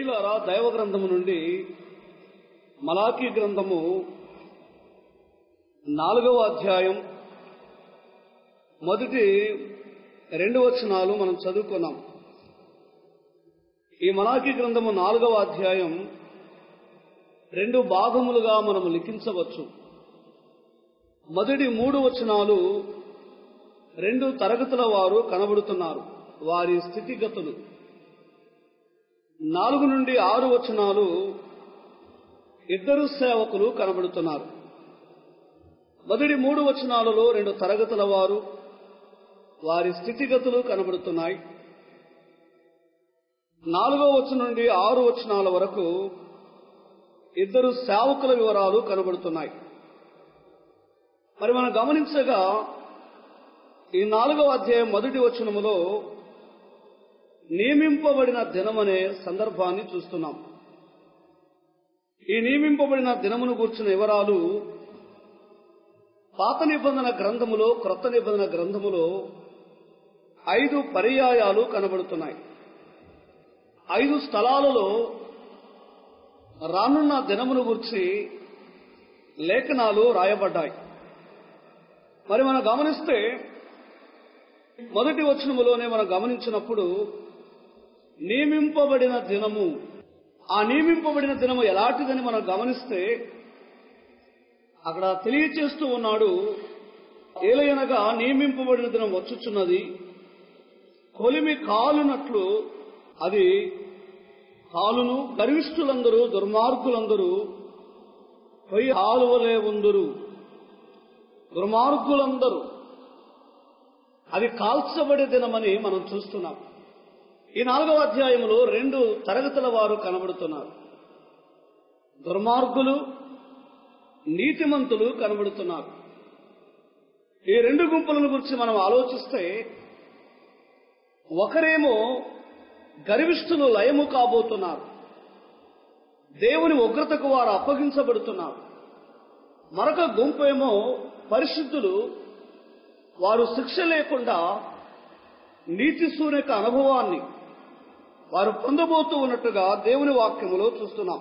ప్రియులారా దైవ గ్రంథము నుండి మలాకీ గ్రంథము నాలుగవ అధ్యాయం మొదటి రెండు వచనాలు మనం చదువుకున్నాం ఈ మలాకీ గ్రంథము నాలుగవ అధ్యాయం రెండు భాగములుగా మనము లిఖించవచ్చు మొదటి మూడు వచనాలు రెండు తరగతుల వారు కనబడుతున్నారు వారి స్థితిగతులు నాలుగు నుండి ఆరు వచనాలు ఇద్దరు సేవకులు కనబడుతున్నారు మొదటి మూడు వచనాలలో రెండు తరగతుల వారు వారి స్థితిగతులు కనబడుతున్నాయి నాలుగో వచనం నుండి ఆరు వచనాల వరకు ఇద్దరు సేవకుల వివరాలు కనబడుతున్నాయి మరి మనం గమనించగా ఈ నాలుగవ అధ్యాయం మొదటి వచనములో నియమింపబడిన దినమనే సందర్భాన్ని చూస్తున్నాం ఈ నియమింపబడిన దినమును కూర్చున్న వివరాలు పాత నిబంధన గ్రంథములో క్రొత్త నిబంధన గ్రంథములో ఐదు పర్యాయాలు కనబడుతున్నాయి ఐదు స్థలాలలో రానున్న దినమును గురించి లేఖనాలు రాయబడ్డాయి మరి మనం గమనిస్తే మొదటి వచనములోనే మనం గమనించినప్పుడు నియమింపబడిన దినము ఆ నియమింపబడిన దినము ఎలాంటిదని మనం గమనిస్తే అక్కడ తెలియచేస్తూ ఉన్నాడు ఏలయనగా నియమింపబడిన దినం వచ్చుచున్నది కొలిమి కాలునట్లు అది కాలును గర్విష్ఠులందరూ దుర్మార్గులందరూ పొయ్యి హాలువలే ఉందరు దుర్మార్గులందరూ అది కాల్చబడే దినమని మనం చూస్తున్నాం ఈ నాలుగవ అధ్యాయంలో రెండు తరగతుల వారు కనబడుతున్నారు దుర్మార్గులు నీతిమంతులు కనబడుతున్నారు ఈ రెండు గుంపులను గురించి మనం ఆలోచిస్తే ఒకరేమో గర్విష్ఠులు లయము కాబోతున్నారు దేవుని ఉగ్రతకు వారు అప్పగించబడుతున్నారు మరొక గుంపేమో పరిశుద్ధులు వారు శిక్ష లేకుండా నీతి శూన్యక అనుభవాన్ని వారు పొందబోతూ ఉన్నట్టుగా దేవుని వాక్యములో చూస్తున్నాం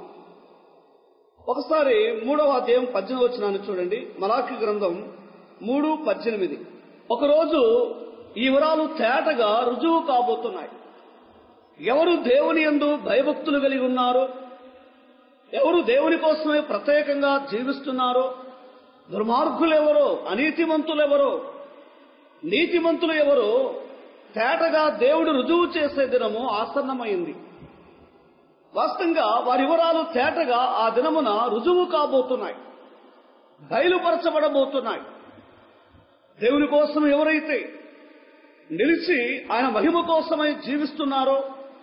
ఒకసారి మూడవ అధ్యాయం పద్దెనిమిది వచ్చినాన్ని చూడండి మలాఖి గ్రంథం మూడు పద్దెనిమిది ఒకరోజు ఈ వివరాలు తేటగా రుజువు కాబోతున్నాయి ఎవరు దేవుని ఎందు భయభక్తులు కలిగి ఉన్నారో ఎవరు దేవుని కోసమే ప్రత్యేకంగా జీవిస్తున్నారో దుర్మార్గులెవరో అనీతిమంతులెవరో నీతిమంతులు ఎవరో తేటగా దేవుడు రుజువు చేసే దినము ఆసన్నమైంది వాస్తవంగా వారి వివరాలు తేటగా ఆ దినమున రుజువు కాబోతున్నాయి బయలుపరచబడబోతున్నాయి దేవుని కోసం ఎవరైతే నిలిచి ఆయన మహిమ కోసమై జీవిస్తున్నారో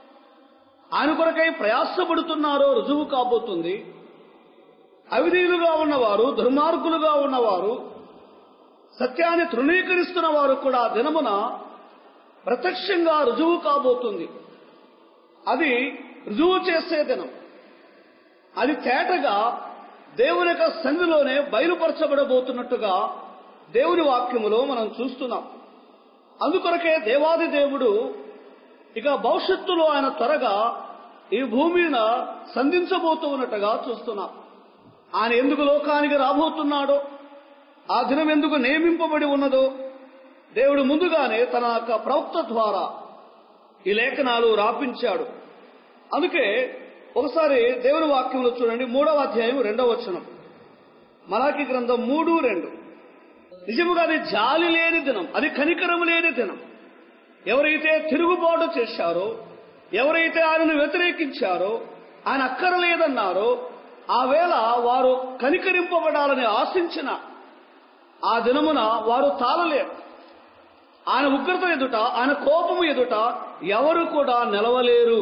ఆయన కొరకై ప్రయాసపడుతున్నారో రుజువు కాబోతుంది అవిధీయులుగా ఉన్నవారు దుర్మార్గులుగా ఉన్నవారు సత్యాన్ని తృణీకరిస్తున్న వారు కూడా ఆ దినమున ప్రత్యక్షంగా రుజువు కాబోతుంది అది రుజువు చేసే దినం అది తేటగా దేవుని యొక్క సంధిలోనే బయలుపరచబడబోతున్నట్టుగా దేవుని వాక్యములో మనం చూస్తున్నాం అందుకొరకే దేవాది దేవుడు ఇక భవిష్యత్తులో ఆయన త్వరగా ఈ భూమిని సంధించబోతూ ఉన్నట్టుగా చూస్తున్నాం ఆయన ఎందుకు లోకానికి రాబోతున్నాడో ఆ దినం ఎందుకు నియమింపబడి ఉన్నదో దేవుడు ముందుగానే తన యొక్క ప్రవక్త ద్వారా ఈ లేఖనాలు రాపించాడు అందుకే ఒకసారి దేవుని వాక్యంలో చూడండి మూడవ అధ్యాయం రెండవ వచనం మలాకి గ్రంథం మూడు రెండు నిజముగా అది జాలి లేని దినం అది కనికరము లేని దినం ఎవరైతే తిరుగుబాటు చేశారో ఎవరైతే ఆయనను వ్యతిరేకించారో ఆయన అక్కరలేదన్నారో ఆ వేళ వారు కనికరింపబడాలని ఆశించిన ఆ దినమున వారు తాళలేరు ఆయన ఉగ్రత ఎదుట ఆయన కోపము ఎదుట ఎవరు కూడా నిలవలేరు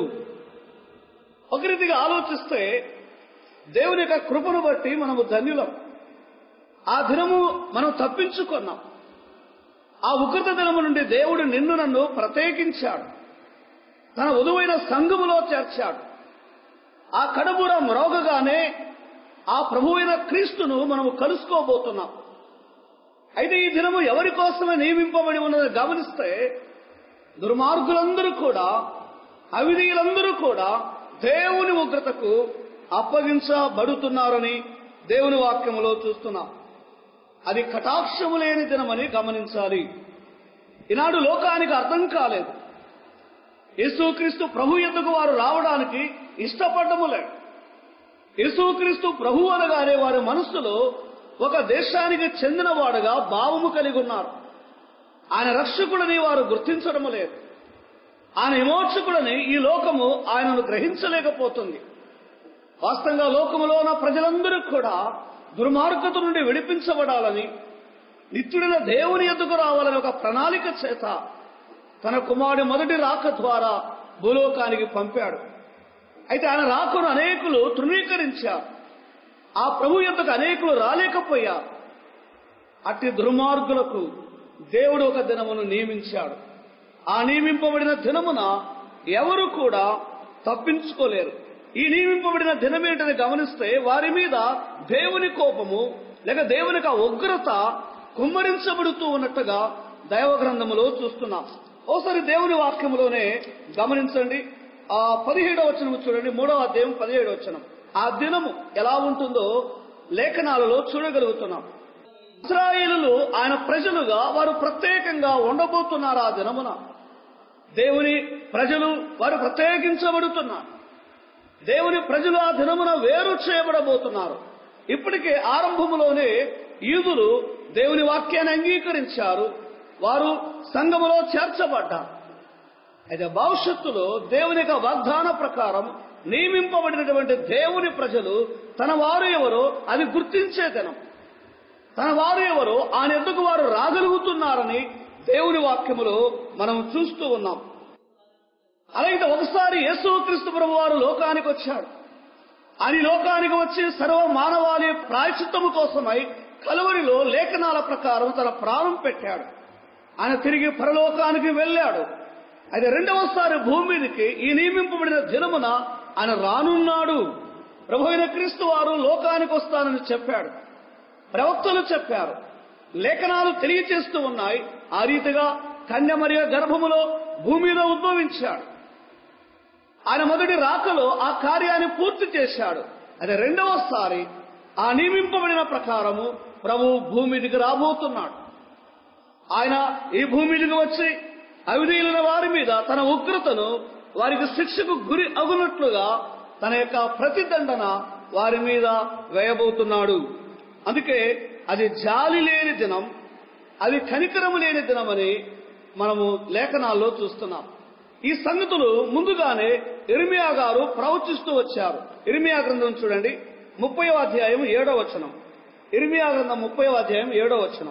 ఒక రీతిగా ఆలోచిస్తే దేవుని యొక్క కృపను బట్టి మనము ధన్యులం ఆ దినము మనం తప్పించుకున్నాం ఆ ఉగ్రత దినము నుండి దేవుడు నిన్ను నన్ను ప్రత్యేకించాడు తన ఉదువైన సంఘములో చేర్చాడు ఆ కడబుర మ్రోగగానే ఆ ప్రభువైన క్రీస్తును మనము కలుసుకోబోతున్నాం అయితే ఈ దినము ఎవరి కోసమే నియమింపబడి ఉన్నది గమనిస్తే దుర్మార్గులందరూ కూడా అవిధీయులందరూ కూడా దేవుని ఉగ్రతకు అప్పగించబడుతున్నారని దేవుని వాక్యములో చూస్తున్నాం అది కటాక్షము లేని దినమని గమనించాలి ఈనాడు లోకానికి అర్థం కాలేదు యేసుక్రీస్తు ప్రభు ఎందుకు వారు రావడానికి ఇష్టపడ్డములే యేసుక్రీస్తు ప్రభు అనగానే వారి మనస్సులో ఒక దేశానికి చెందినవాడుగా భావము కలిగి ఉన్నారు ఆయన రక్షకుడని వారు గుర్తించడము లేదు ఆయన విమోచకుడని ఈ లోకము ఆయనను గ్రహించలేకపోతుంది వాస్తవంగా లోకములో ఉన్న ప్రజలందరూ కూడా దుర్మార్గత నుండి విడిపించబడాలని నిత్యుడైన దేవుని ఎద్దుకు రావాలని ఒక ప్రణాళిక చేత తన కుమారుడి మొదటి రాక ద్వారా భూలోకానికి పంపాడు అయితే ఆయన రాకను అనేకులు తృణీకరించారు ఆ ప్రభు యొద్దకు అనేకులు రాలేకపోయారు అట్టి దుర్మార్గులకు దేవుడు ఒక దినమును నియమించాడు ఆ నియమింపబడిన దినమున ఎవరు కూడా తప్పించుకోలేరు ఈ నియమింపబడిన దినమేంటని గమనిస్తే వారి మీద దేవుని కోపము లేక దేవునికి ఆ ఉగ్రత కుమ్మరించబడుతూ ఉన్నట్టుగా దైవ గ్రంథములో చూస్తున్నాం ఓసారి దేవుని వాక్యములోనే గమనించండి ఆ పదిహేడవ వచనం చూడండి మూడవ అధ్యాయం పదిహేడవ వచనం ఆ దినము ఎలా ఉంటుందో లేఖనాలలో చూడగలుగుతున్నాం ఇస్రాయేలులు ఆయన ప్రజలుగా వారు ప్రత్యేకంగా ఉండబోతున్నారు ఆ దినమున దేవుని ప్రజలు వారు ప్రత్యేకించబడుతున్నారు దేవుని ప్రజలు ఆ దినమున వేరు చేయబడబోతున్నారు ఇప్పటికే ఆరంభములోనే యూదులు దేవుని వాక్యాన్ని అంగీకరించారు వారు సంఘములో చేర్చబడ్డారు అయితే భవిష్యత్తులో దేవుని యొక్క వాగ్దాన ప్రకారం నియమింపబడినటువంటి దేవుని ప్రజలు తన వారు ఎవరో అది గుర్తించే దినం తన వారు ఎవరో ఆయన ఎందుకు వారు రాగలుగుతున్నారని దేవుని వాక్యములో మనం చూస్తూ ఉన్నాం అలాగే ఒకసారి యేసుక్రీస్తు ప్రభు వారు లోకానికి వచ్చాడు ఆయన లోకానికి వచ్చి సర్వ మానవాళి ప్రాయచిత్తము కోసమై కలువరిలో లేఖనాల ప్రకారం తన ప్రాణం పెట్టాడు ఆయన తిరిగి పరలోకానికి వెళ్ళాడు అయితే రెండవసారి భూమి మీదకి ఈ నియమింపబడిన దినమున ఆయన రానున్నాడు ప్రభు అయిన క్రీస్తు వారు లోకానికి వస్తానని చెప్పాడు ప్రవక్తలు చెప్పారు లేఖనాలు తెలియచేస్తూ ఉన్నాయి ఆ రీతిగా కన్యమరియ గర్భములో భూమిలో ఉద్భవించాడు ఆయన మొదటి రాకలో ఆ కార్యాన్ని పూర్తి చేశాడు అదే రెండవసారి ఆ నియమింపబడిన ప్రకారము ప్రభు భూమి మీదకి రాబోతున్నాడు ఆయన ఈ భూమి మీదకి వచ్చి అవిధీయులైన వారి మీద తన ఉగ్రతను వారికి శిక్షకు గురి అగునట్లుగా తన యొక్క ప్రతిదండన వారి మీద వేయబోతున్నాడు అందుకే అది జాలి లేని దినం అది కనికరము లేని దినం అని మనము లేఖనాల్లో చూస్తున్నాం ఈ సంగతులు ముందుగానే ఇర్మియా గారు ప్రవచిస్తూ వచ్చారు ఇర్మియా గ్రంథం చూడండి ముప్పై అధ్యాయం ఏడో వచనం ఇర్మియా గ్రంథం ముప్పై అధ్యాయం ఏడో వచనం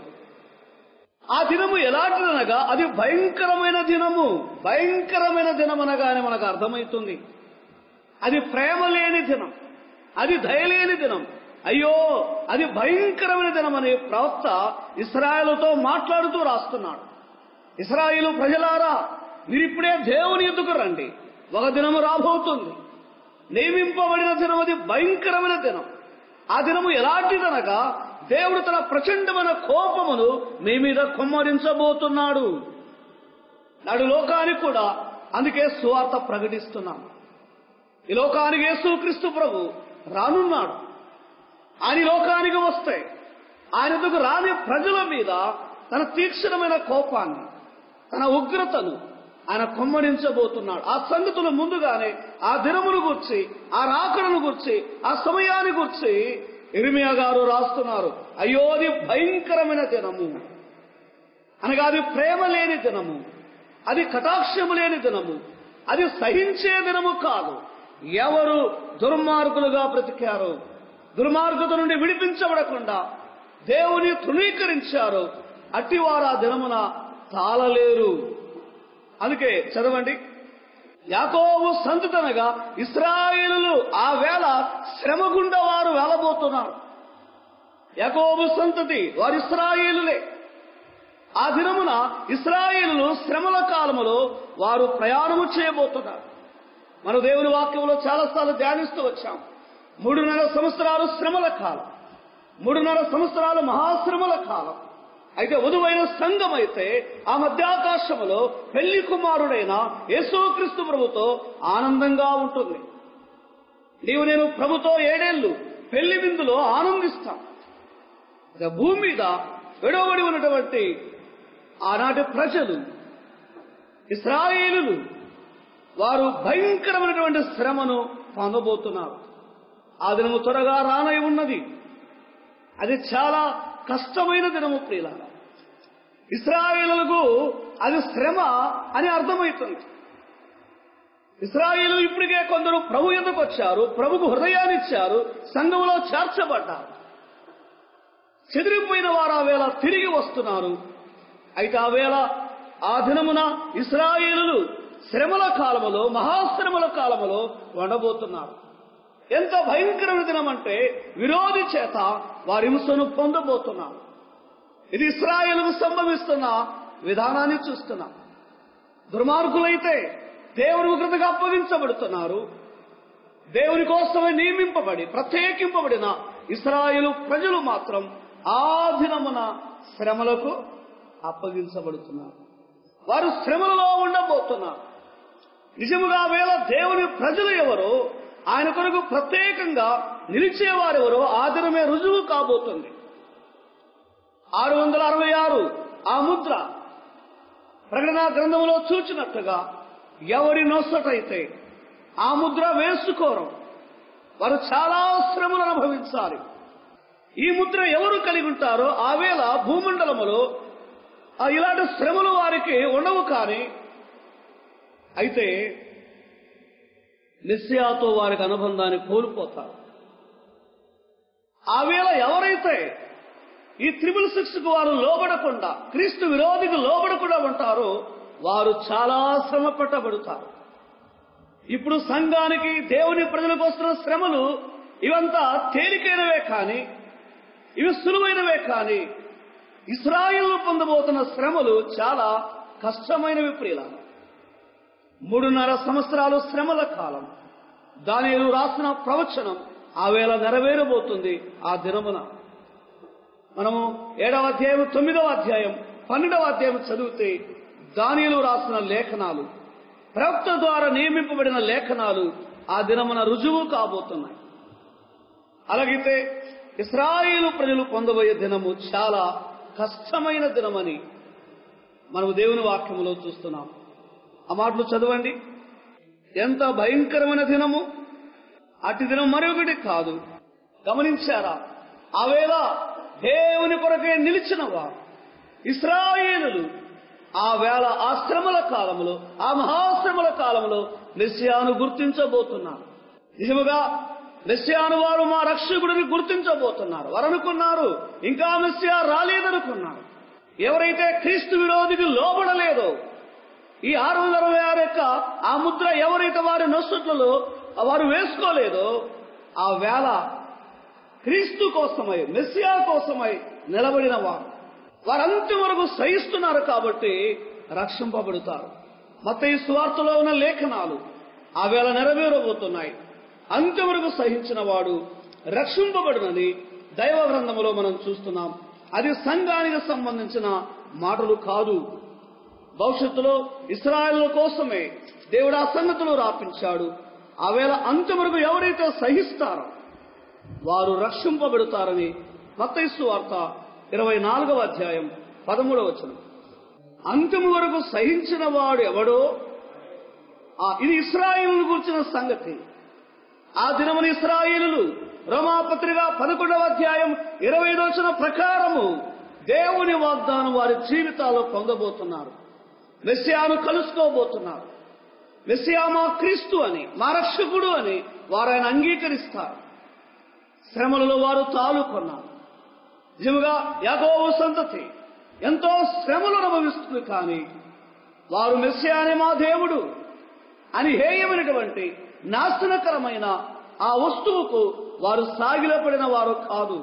ఆ దినము ఎలాంటిదనగా అది భయంకరమైన దినము భయంకరమైన దినం అనగానే మనకు అర్థమవుతుంది అది ప్రేమ లేని దినం అది దయలేని దినం అయ్యో అది భయంకరమైన దినం అనే ప్రవక్త ఇస్రాయలుతో మాట్లాడుతూ రాస్తున్నాడు ఇస్రాయిలు ప్రజలారా మీరిప్పుడే దేవుని ఎద్దుకు రండి ఒక దినము రాబోతుంది నియమింపబడిన దినం అది భయంకరమైన దినం ఆ దినము ఎలాంటిదనగా దేవుడు తన ప్రచండమైన కోపమును మీ మీద కుమ్మరించబోతున్నాడు నాడు లోకానికి కూడా అందుకే సువార్త ప్రకటిస్తున్నాం ఈ లోకానికి యేసుక్రీస్తు ప్రభు రానున్నాడు ఆయన ఈ లోకానికి వస్తే ఆయన ఎదుగు రాని ప్రజల మీద తన తీక్షణమైన కోపాన్ని తన ఉగ్రతను ఆయన కొమ్మడించబోతున్నాడు ఆ సంగతులు ముందుగానే ఆ దినమును గుర్చి ఆ రాకడను గుర్చి ఆ సమయాన్ని గుర్చి ఇరిమియా గారు రాస్తున్నారు అయ్యో అది భయంకరమైన దినము అనగా అది ప్రేమ లేని దినము అది కటాక్షము లేని దినము అది సహించే దినము కాదు ఎవరు దుర్మార్గులుగా బ్రతికారు దుర్మార్గత నుండి విడిపించబడకుండా దేవుని తృణీకరించారు అట్టివారు ఆ దినమున తాళలేరు అందుకే చదవండి యాకోబు సంతతనగా ఇస్రాయేలులు ఆ వేళ శ్రమ గుండా వారు వెళ్ళబోతున్నారు యాకోబు సంతతి వారు ఇస్రాయేలులే ఆ దినమున ఇస్రాయేలులు శ్రమల కాలములో వారు ప్రయాణము చేయబోతున్నారు మన దేవుని వాక్యంలో చాలాసార్లు ధ్యానిస్తూ వచ్చాం మూడున్నర సంవత్సరాలు శ్రమల కాలం మూడున్నర సంవత్సరాలు మహాశ్రమల కాలం అయితే వధువైన సంఘం అయితే ఆ మధ్యాకాశములో పెళ్లి కుమారుడైన యేసుక్రీస్తు ప్రభుతో ఆనందంగా ఉంటుంది నీవు నేను ప్రభుతో ఏడేళ్లు పెళ్లి విందులో ఆనందిస్తాం ఇక భూమి మీద విడవబడి ఉన్నటువంటి ఆనాటి ప్రజలు ఇస్రాయేలులు వారు భయంకరమైనటువంటి శ్రమను పొందబోతున్నారు ఆ దినము త్వరగా రానై ఉన్నది అది చాలా కష్టమైన దినము ప్రియుల ఇస్రాయేలులకు అది శ్రమ అని అర్థమవుతుంది ఇస్రాయేలు ఇప్పటికే కొందరు ప్రభు ఎందుకు వచ్చారు ప్రభుకు హృదయాన్ని ఇచ్చారు సంఘంలో చేర్చబడ్డారు చెదిరిపోయిన వారు ఆ వేళ తిరిగి వస్తున్నారు అయితే ఆ వేళ ఆ దినమున ఇస్రాయేలులు శ్రమల కాలములో మహాశ్రమల కాలములో వండబోతున్నారు ఎంత భయంకరమైన దినం అంటే విరోధి చేత వారి హింసను పొందబోతున్నారు ఇది ఇస్రాయేలుకు సంభవిస్తున్న విధానాన్ని చూస్తున్నాం దుర్మార్గులైతే దేవుని ఉగ్రతగా అప్పగించబడుతున్నారు దేవుని కోసమే నియమింపబడి ప్రత్యేకింపబడిన ఇస్రాయేలు ప్రజలు మాత్రం ఆ దినమున శ్రమలకు అప్పగించబడుతున్నారు వారు శ్రమలలో ఉండబోతున్నారు నిజముగా వేళ దేవుని ప్రజలు ఎవరో ఆయన కొరకు ప్రత్యేకంగా నిలిచేవారెవరో ఆ దినమే రుజువు కాబోతుంది ఆరు వందల అరవై ఆరు ఆ ముద్ర ప్రకటన గ్రంథంలో చూచినట్టుగా ఎవరి నొసటైతే ఆ ముద్ర వేసుకోరు వారు చాలా శ్రమలు అనుభవించాలి ఈ ముద్ర ఎవరు కలిగి ఉంటారో ఆ వేళ భూమండలములో ఆ ఇలాంటి శ్రమలు వారికి ఉండవు కానీ అయితే నిశ్చయాతో వారికి అనుబంధాన్ని కోల్పోతారు ఆ వేళ ఎవరైతే ఈ త్రిబుల్ సిక్స్ కు వారు లోబడకుండా క్రీస్తు విరోధికి లోబడకుండా ఉంటారో వారు చాలా శ్రమ పెట్టబడతారు ఇప్పుడు సంఘానికి దేవుని ప్రజలకు వస్తున్న శ్రమలు ఇవంతా తేలికైనవే కానీ ఇవి సులువైనవే కానీ ఇస్రాయిల్ పొందబోతున్న శ్రమలు చాలా కష్టమైనవి ప్రియుల మూడున్నర సంవత్సరాలు శ్రమల కాలం దానిలు రాసిన ప్రవచనం ఆ వేళ నెరవేరబోతుంది ఆ దినమున మనము ఏడవ అధ్యాయం తొమ్మిదవ అధ్యాయం పన్నెండవ అధ్యాయం చదివితే దానిలు రాసిన లేఖనాలు ప్రవక్త ద్వారా నియమింపబడిన లేఖనాలు ఆ దినమున రుజువు కాబోతున్నాయి అలాగైతే ఇస్రాయిలు ప్రజలు పొందబోయే దినము చాలా కష్టమైన దినమని మనము దేవుని వాక్యములో చూస్తున్నాం ఆ మాటలు చదవండి ఎంత భయంకరమైన దినము అటు దినం మరొకటి కాదు గమనించారా ఆవేళ దేవుని కొరకే నిలిచినవా ఇస్రాయేలులు ఆ వేళ ఆ శ్రమల కాలంలో ఆ మహాశ్రమల కాలంలో మెస్సియాను గుర్తించబోతున్నారు నిజముగా మెస్సియాను వారు మా రక్షకుడిని గుర్తించబోతున్నారు వారు అనుకున్నారు ఇంకా మెస్సియా రాలేదనుకున్నారు ఎవరైతే క్రీస్తు విరోధికి లోబడలేదో ఈ ఆరు వందల అరవై ఆరు యొక్క ఆ ముద్ర ఎవరైతే వారి నొసట్లలో వారు వేసుకోలేదో ఆ వేళ క్రీస్తు కోసమై మెస్సియా కోసమై నిలబడిన వారు వారంతం వరకు సహిస్తున్నారు కాబట్టి రక్షింపబడతారు మత ఈ స్వార్థలో ఉన్న లేఖనాలు ఆ వేళ నెరవేరబోతున్నాయి అంత్యం వరకు సహించిన వాడు రక్షింపబడినని దైవ గ్రంథములో మనం చూస్తున్నాం అది సంఘానికి సంబంధించిన మాటలు కాదు భవిష్యత్తులో ఇస్రాయల్ కోసమే దేవుడు ఆ సంగతులు రాపించాడు ఆ వేళ అంత్యం వరకు ఎవరైతే సహిస్తారో వారు రక్షింపబడతారని మత్తైసు వార్త ఇరవై నాలుగవ అధ్యాయం పదమూడవ వచనం అంతిమ వరకు సహించిన వాడు ఎవడో ఆ ఇది ఇస్రాయిలు కూర్చున్న సంగతి ఆ దినమున ఇస్రాయిలు రోమాపత్రిక పదకొండవ అధ్యాయం ఇరవై వచన ప్రకారము దేవుని వాగ్దానం వారి జీవితాల్లో పొందబోతున్నారు మెస్సియాను కలుసుకోబోతున్నారు మెస్సియా మా క్రీస్తు అని మా రక్షకుడు అని వారు ఆయన అంగీకరిస్తారు శ్రమలలో వారు తాలుకున్నారు నిజముగా యాగోవు సంతతి ఎంతో శ్రమలు అనుభవిస్తుంది కానీ వారు మెస్సియానే మా దేవుడు అని హేయమైనటువంటి నాశనకరమైన ఆ వస్తువుకు వారు సాగిలపడిన వారు కాదు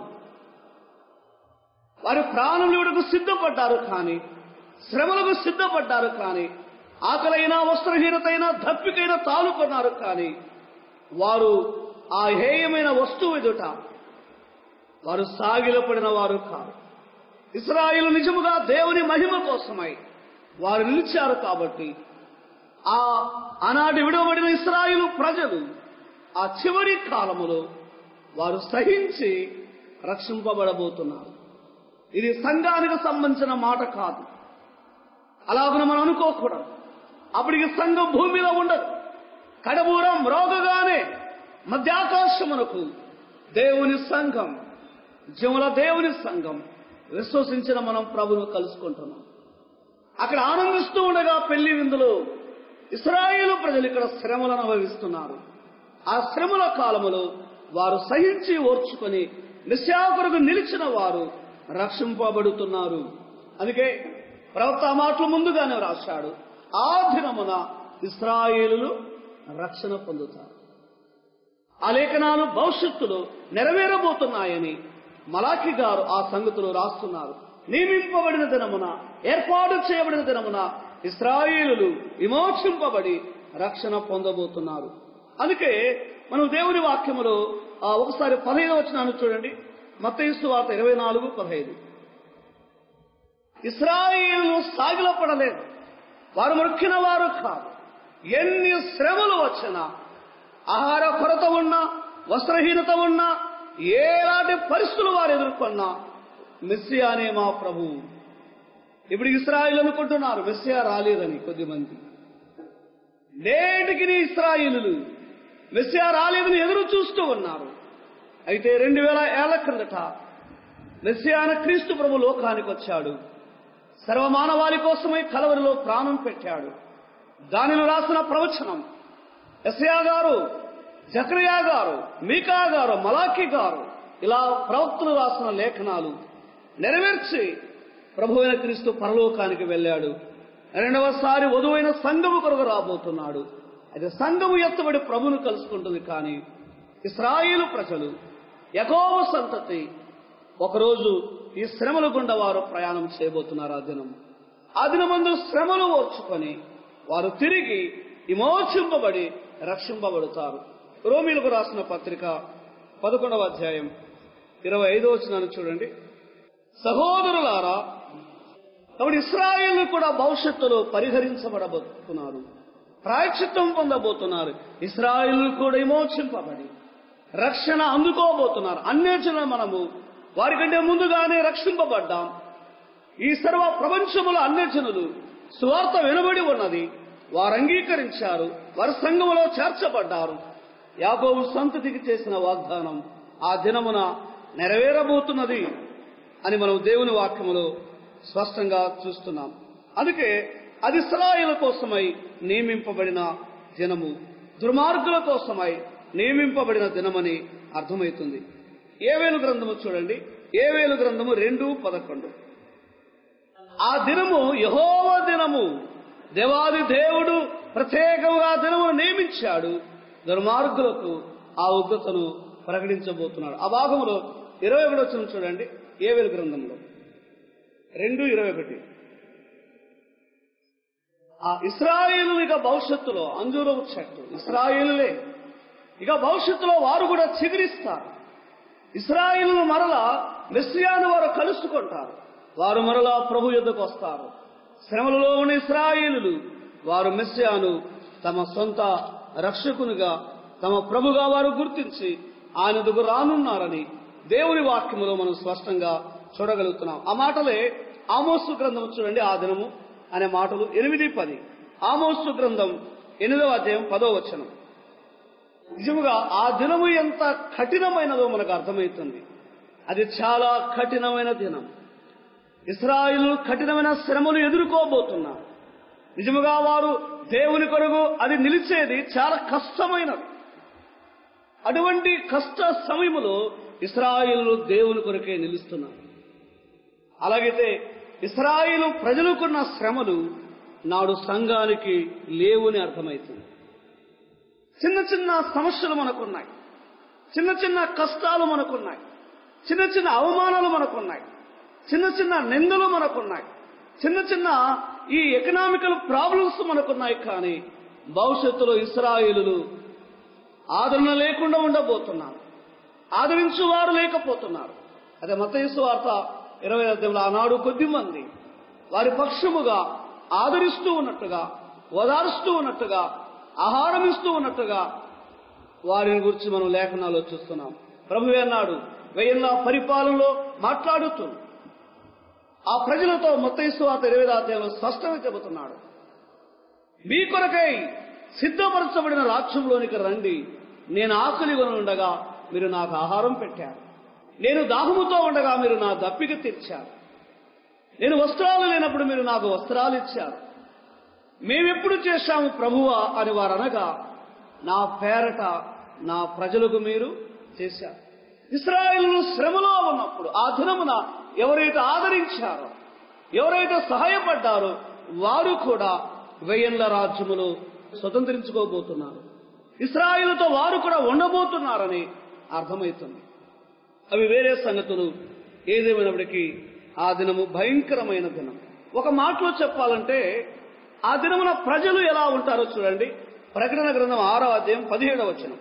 వారి ప్రాణులకు సిద్ధపడ్డారు కానీ శ్రమలకు సిద్ధపడ్డారు కానీ ఆకలైన వస్త్రహీనతైన దప్పికైన తాలుకున్నారు కానీ వారు ఆ హేయమైన వస్తువు ఎదుట వారు సాగిలపడిన వారు కాదు ఇస్రాయిలు నిజముగా దేవుని మహిమ కోసమై వారు నిలిచారు కాబట్టి ఆ ఆనాటి విడవబడిన ఇస్రాయిలు ప్రజలు ఆ చివరి కాలములో వారు సహించి రక్షింపబడబోతున్నారు ఇది సంఘానికి సంబంధించిన మాట కాదు అలాగని మనం అనుకోకూడదు అప్పటికి సంఘం భూమి మీద ఉండదు కడబూరం మ్రోగగానే మధ్యాకాశమునకు దేవుని సంఘం జముల దేవుని సంఘం విశ్వసించిన మనం ప్రభును కలుసుకుంటున్నాం అక్కడ ఆనందిస్తూ ఉండగా పెళ్లి విందులో ఇస్రాయేలు ప్రజలు ఇక్కడ శ్రమలను అనుభవిస్తున్నారు ఆ శ్రమల కాలములో వారు సహించి ఓర్చుకొని నిశ్చాకురకు నిలిచిన వారు రక్షింపబడుతున్నారు అందుకే ప్రవక్త ఆ మాటలు ముందుగానే రాశాడు ఆ దినమున ఇస్రాయేలులు రక్షణ పొందుతారు ఆ లేఖనాలు భవిష్యత్తులో నెరవేరబోతున్నాయని మలాఖి గారు ఆ సంగతులు రాస్తున్నారు నియమింపబడిన దినమున ఏర్పాటు చేయబడిన దినమున ఇస్రాయేలులు విమోచింపబడి రక్షణ పొందబోతున్నారు అందుకే మనం దేవుని వాక్యములో ఆ ఒకసారి పదహైదు వచ్చినాను చూడండి మత్తయిస్తు వార్త ఇరవై నాలుగు పదహైదు ఇస్రాయేలు సాగిలపడలేదు వారు మొక్కిన వారు కాదు ఎన్ని శ్రమలు వచ్చినా ఆహార కొరత ఉన్నా వస్త్రహీనత ఉన్నా ఏలాంటి పరిస్థితులు వారు ఎదుర్కొన్నా మెస్సియానే మా ప్రభు ఇప్పుడు ఇస్రాయిల్ అనుకుంటున్నారు మెస్సియా రాలేదని కొద్దిమంది నేటికి ఇస్రాయిలు మెస్సియా రాలేదని ఎదురు చూస్తూ ఉన్నారు అయితే రెండు వేల ఏళ్ల క్రిందట మెస్సియాన క్రీస్తు ప్రభు లోకానికి వచ్చాడు సర్వమానవాళి కోసమై కలవరిలో ప్రాణం పెట్టాడు దానిలో రాసిన ప్రవచనం ఎస్యా గారు జక్రియా గారు మీకా గారు మలాఖీ గారు ఇలా ప్రవక్తలు రాసిన లేఖనాలు నెరవేర్చి ప్రభు అయిన క్రీస్తు పరలోకానికి వెళ్ళాడు రెండవసారి వధువైన సంఘము కొరకు రాబోతున్నాడు అది సంఘము ఎత్తబడి ప్రభును కలుసుకుంటుంది కానీ ఇస్రాయిలు ప్రజలు యకోవ సంతతి ఒకరోజు ఈ శ్రమల గుండా వారు ప్రయాణం చేయబోతున్నారు ఆ దినం ఆ దినమందు శ్రమలు ఓర్చుకొని వారు తిరిగి విమోచింపబడి రక్షింపబడతారు రోమిలకు రాసిన పత్రిక పదకొండవ అధ్యాయం ఇరవై ఐదో వచ్చినాను చూడండి సహోదరులారా కాబట్టి ఇస్రాయిల్ కూడా భవిష్యత్తులో పరిహరించబడబోతున్నారు ప్రాయశ్చిత్తం పొందబోతున్నారు ఇస్రాయిల్ కూడా విమోచింపబడి రక్షణ అందుకోబోతున్నారు అన్యజన మనము వారికంటే ముందుగానే రక్షింపబడ్డాం ఈ సర్వ ప్రపంచముల అన్యజనులు సువార్త వినబడి ఉన్నది వారు అంగీకరించారు వారి సంఘములో చేర్చబడ్డారు యాకోబు సంతతికి చేసిన వాగ్దానం ఆ దినమున నెరవేరబోతున్నది అని మనం దేవుని వాక్యములో స్పష్టంగా చూస్తున్నాం అందుకే అది ఇస్రాయిల కోసమై నియమింపబడిన దినము దుర్మార్గుల కోసమై నియమింపబడిన దినమని అర్థమవుతుంది ఏవేలు గ్రంథము చూడండి ఏవేలు గ్రంథము రెండు పదకొండు ఆ దినము యహోవ దినము దేవాది దేవుడు ప్రత్యేకంగా దినమును నియమించాడు దుర్మార్గులకు ఆ ఉగ్రతను ప్రకటించబోతున్నాడు ఆ భాగంలో ఇరవై ఒకటి వచ్చిన చూడండి ఏవేలు గ్రంథంలో రెండు ఇరవై ఒకటి ఆ ఇస్రాయేలు ఇక భవిష్యత్తులో అంజూరపు చెట్టు ఇస్రాయేలులే ఇక భవిష్యత్తులో వారు కూడా చిగురిస్తారు ఇస్రాయిలు మరలా మెస్సియాను వారు కలుసుకుంటారు వారు మరలా ప్రభు యుద్ధకు వస్తారు శ్రమలలో ఉన్న ఇస్రాయిలు వారు మెస్సియాను తమ సొంత రక్షకునిగా తమ ప్రభుగా వారు గుర్తించి ఆయన దగ్గర రానున్నారని దేవుని వాక్యములో మనం స్పష్టంగా చూడగలుగుతున్నాం ఆ మాటలే ఆమోసు గ్రంథం చూడండి ఆ దినము అనే మాటలు ఎనిమిది పది ఆమోసు గ్రంథం ఎనిమిదవ అధ్యాయం పదో వచనం నిజముగా ఆ దినము ఎంత కఠినమైనదో మనకు అర్థమవుతుంది అది చాలా కఠినమైన దినం ఇస్రాయిల్ కఠినమైన శ్రమలు ఎదుర్కోబోతున్నారు నిజముగా వారు దేవుని కొరకు అది నిలిచేది చాలా కష్టమైనది అటువంటి కష్ట సమయములో ఇస్రాయిలు దేవుని కొరకే నిలుస్తున్నారు అలాగైతే ఇస్రాయిలు ప్రజలకున్న శ్రమలు నాడు సంఘానికి లేవుని అర్థమవుతుంది చిన్న చిన్న సమస్యలు మనకున్నాయి చిన్న చిన్న కష్టాలు మనకున్నాయి చిన్న చిన్న అవమానాలు మనకున్నాయి చిన్న చిన్న నిందలు మనకున్నాయి చిన్న చిన్న ఈ ఎకనామికల్ ప్రాబ్లమ్స్ మనకున్నాయి కానీ భవిష్యత్తులో ఇస్రాయిలు ఆదరణ లేకుండా ఉండబోతున్నారు ఆదరించువారు లేకపోతున్నారు అదే మతయస్సు వార్త ఇరవై అధ్యాయులు ఆనాడు కొద్ది మంది వారి పక్షముగా ఆదరిస్తూ ఉన్నట్టుగా ఓదారుస్తూ ఉన్నట్టుగా ఆహారం ఇస్తూ ఉన్నట్టుగా వారిని గురించి మనం లేఖనాల్లో చూస్తున్నాం ప్రభు అన్నాడు వెయ్యిన్న పరిపాలనలో మాట్లాడుతూ ఆ ప్రజలతో మొత్తైసు ఆ తెరవేదాధ్యాయంలో స్పష్టంగా చెబుతున్నాడు మీ కొరకై సిద్ధపరచబడిన రాజ్యంలోనికి రండి నేను ఆకలి ఉండగా మీరు నాకు ఆహారం పెట్టారు నేను దాహముతో ఉండగా మీరు నా దప్పిక తీర్చారు నేను వస్త్రాలు లేనప్పుడు మీరు నాకు వస్త్రాలు ఇచ్చారు మేమెప్పుడు చేశాము ప్రభువా అని వారు అనగా నా పేరట నా ప్రజలకు మీరు చేశారు ఇస్రాయేలు శ్రమలో ఉన్నప్పుడు ఆ దినమున ఎవరైతే ఆదరించారో ఎవరైతే సహాయపడ్డారో వారు కూడా వెయ్యండ్ల రాజ్యములు స్వతంత్రించుకోబోతున్నారు ఇస్రాయిలతో వారు కూడా ఉండబోతున్నారని అర్థమవుతుంది అవి వేరే సంగతులు ఏదేమైనప్పటికీ ఆ దినము భయంకరమైన దినం ఒక మాటలో చెప్పాలంటే ఆ దినమున ప్రజలు ఎలా ఉంటారో చూడండి ప్రకటన గ్రంథం ఆరో అధ్యాయం పదిహేడవ వచనం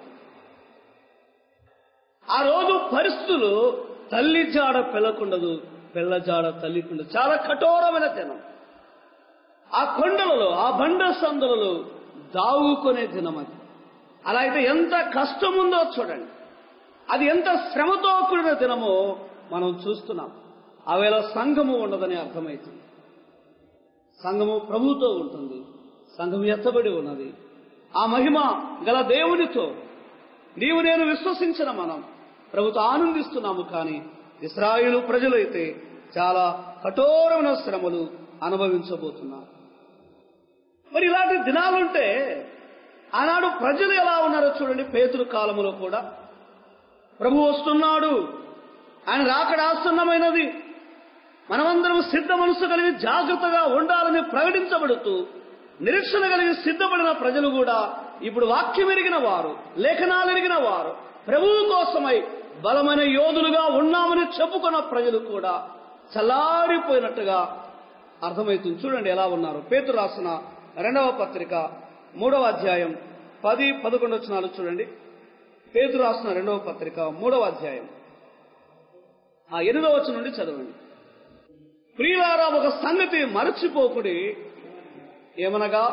ఆ రోజు పరిస్థితులు తల్లి జాడ పిల్లకుండదు పిల్ల జాడ తల్లికుండదు చాలా కఠోరమైన దినం ఆ కొండలలో ఆ బండ సందులలో దావుకునే దినం అది అలా అయితే ఎంత కష్టం ఉందో చూడండి అది ఎంత శ్రమతో కూడిన దినమో మనం చూస్తున్నాం ఆవేళ సంఘము ఉండదని అర్థమవుతుంది సంఘము ప్రభుతో ఉంటుంది సంఘం ఎత్తబడి ఉన్నది ఆ మహిమ గల దేవునితో నీవు నేను విశ్వసించిన మనం ప్రభుతో ఆనందిస్తున్నాము కానీ ఇస్రాయిలు ప్రజలైతే చాలా కఠోరమైన శ్రమలు అనుభవించబోతున్నారు మరి ఇలాంటి దినాలుంటే ఆనాడు ప్రజలు ఎలా ఉన్నారో చూడండి పేతురు కాలములో కూడా ప్రభు వస్తున్నాడు ఆయన రాకడ ఆసన్నమైనది మనమందరం సిద్ధ మనసు కలిగి జాగ్రత్తగా ఉండాలని ప్రకటించబడుతూ నిరీక్షణ కలిగి సిద్ధపడిన ప్రజలు కూడా ఇప్పుడు వాక్యం ఎరిగిన వారు లేఖనాలు ఎరిగిన వారు ప్రభువు కోసమై బలమైన యోధులుగా ఉన్నామని చెప్పుకున్న ప్రజలు కూడా చల్లారిపోయినట్టుగా అర్థమవుతుంది చూడండి ఎలా ఉన్నారు పేతురు రాసిన రెండవ పత్రిక మూడవ అధ్యాయం పది పదకొండు వచ్చినాలు చూడండి పేతురు రాసిన రెండవ పత్రిక మూడవ అధ్యాయం ఆ ఎనిమిదవ వచ్చి నుండి చదవండి ప్రియులారా ఒక సంగతి మరచిపోకుడి ఏమనగా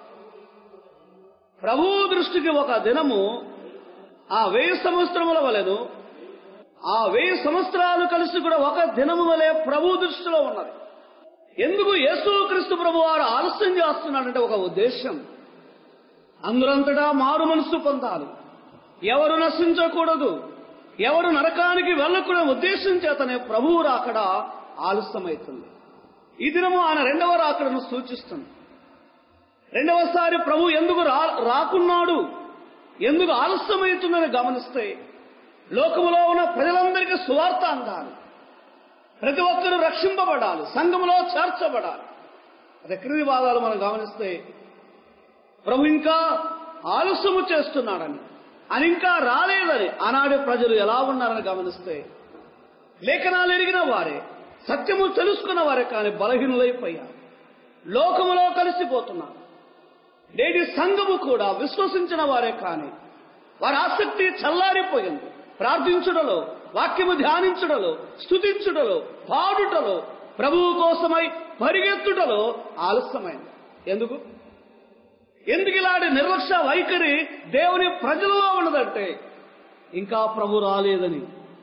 ప్రభు దృష్టికి ఒక దినము ఆ వెయ్యి సంవత్సరముల వలెను ఆ వెయ్యి సంవత్సరాలు కలిసి కూడా ఒక దినము వలె ప్రభు దృష్టిలో ఉన్నది ఎందుకు యేసు క్రీస్తు ప్రభు వారు ఆలస్యం చేస్తున్నాడంటే ఒక ఉద్దేశం అందరంతటా మారు మనసు పొందాలి ఎవరు నశించకూడదు ఎవరు నరకానికి వెళ్ళకూడదు ఉద్దేశం చేతనే ప్రభువు రాకడ ఆలస్యమవుతుంది ఈ దినము ఆయన రెండవ రాకడను సూచిస్తుంది రెండవసారి ప్రభు ఎందుకు రా రాకున్నాడు ఎందుకు ఆలస్యమవుతుందని గమనిస్తే లోకములో ఉన్న ప్రజలందరికీ సువార్త అందాలి ప్రతి ఒక్కరూ రక్షింపబడాలి సంఘములో చేర్చబడాలి అదే క్రింది భాగాలు మనం గమనిస్తే ప్రభు ఇంకా ఆలస్యము చేస్తున్నాడని అని ఇంకా రాలేదని ఆనాడు ప్రజలు ఎలా ఉన్నారని గమనిస్తే లేఖనాలు ఎరిగిన వారే సత్యము తెలుసుకున్న వారే కానీ బలహీనులైపోయారు లోకములో కలిసిపోతున్నారు నేటి సంఘము కూడా విశ్వసించిన వారే కానీ వారి ఆసక్తి చల్లారిపోయింది ప్రార్థించుటలో వాక్యము ధ్యానించుటలో స్థుతించుటలో పాడుటలో ప్రభువు కోసమై పరిగెత్తుటలో ఆలస్యమైంది ఎందుకు ఎందుకు ఇలాంటి నిర్లక్ష్య వైఖరి దేవుని ప్రజలలో ఉన్నదంటే ఇంకా ప్రభు రాలేదని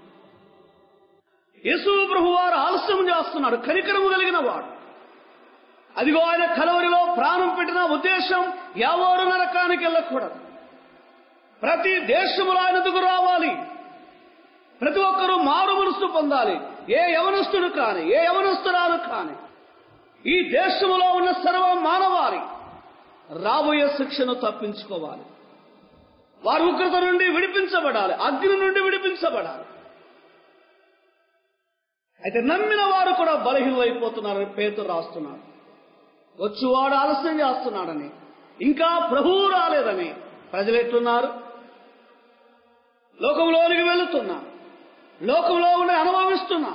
యేసు ప్రభు వారు ఆలస్యం చేస్తున్నాడు కనికరము కలిగిన వాడు అదిగో ఆయన కలవరిలో ప్రాణం పెట్టిన ఉద్దేశం ఎవరు నరకానికి వెళ్ళకూడదు ప్రతి దేశములో ఆయనకు రావాలి ప్రతి ఒక్కరూ మారు మనసు పొందాలి ఏ యవనస్తుడు కాని ఏ యవనస్తురాలు కాని ఈ దేశములో ఉన్న సర్వ మానవాళి రాబోయే శిక్షను తప్పించుకోవాలి వారి ఉగ్రత నుండి విడిపించబడాలి అగ్ని నుండి విడిపించబడాలి అయితే నమ్మిన వారు కూడా బలహీనమైపోతున్నారని పేతురు రాస్తున్నాడు వచ్చువాడు ఆలస్యం చేస్తున్నాడని ఇంకా ప్రభువు రాలేదని ప్రజలు ఎట్లున్నారు లోకంలోనికి వెళుతున్నా లోకంలో ఉండి అనుభవిస్తున్నా